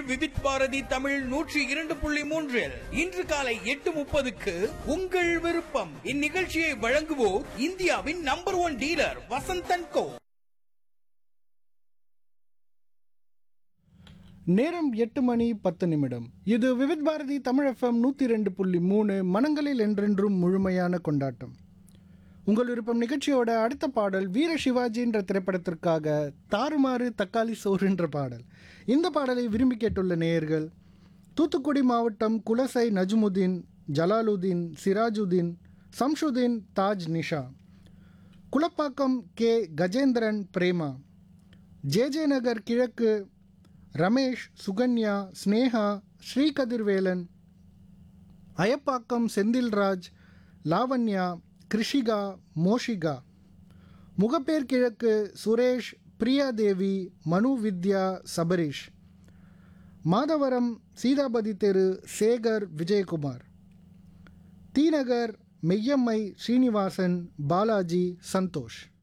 விவித் பாரதி தமிழ் நூற்றி இரண்டு புள்ளி மூன்றில் இன்று காலை எட்டு முப்பதுக்கு உங்கள் விருப்பம் இந்நிகழ்ச்சியை வழங்குவோர் இந்தியாவின் number one dealer Vasanthan co நேரம் எட்டு மணி பத்து நிமிடம் இது விவித் பாரதி தமிழ் எஃப்எம் நூற்றி ரெண்டு புள்ளி மூணு மனங்களில் என்றென்றும் முழுமையான கொண்டாட்டம் உங்கள் விருப்பம் நிகழ்ச்சியோட அடுத்த பாடல் வீர சிவாஜின்ற திரைப்படத்திற்காக தாறுமாறு தக்காளி சோறுன்ற பாடல் இந்த பாடலை விரும்பி கேட்டுள்ள நேயர்கள் தூத்துக்குடி மாவட்டம் குலசை நஜ்முதீன் ஜலாலுதீன் சிராஜுதீன் சம்ஷுதீன் தாஜ் நிஷா குலப்பாக்கம் கே கஜேந்திரன் பிரேமா ஜேஜே நகர் கிழக்கு ரமேஷ் சுகன்யா ஸ்னேகா ஸ்ரீகதிர்வேலன் அயப்பாக்கம் செந்தில்ராஜ் லாவண்யா கிருஷிகா மோஷிகா முகப்பேர் கிழக்கு சுரேஷ் பிரியாதேவி மனு வித்யா சபரீஷ் மாதவரம் சீதாபதி தெரு சேகர் விஜயகுமார் தீநகர் மெய்யம்மை ஸ்ரீனிவாசன் பாலாஜி சந்தோஷ்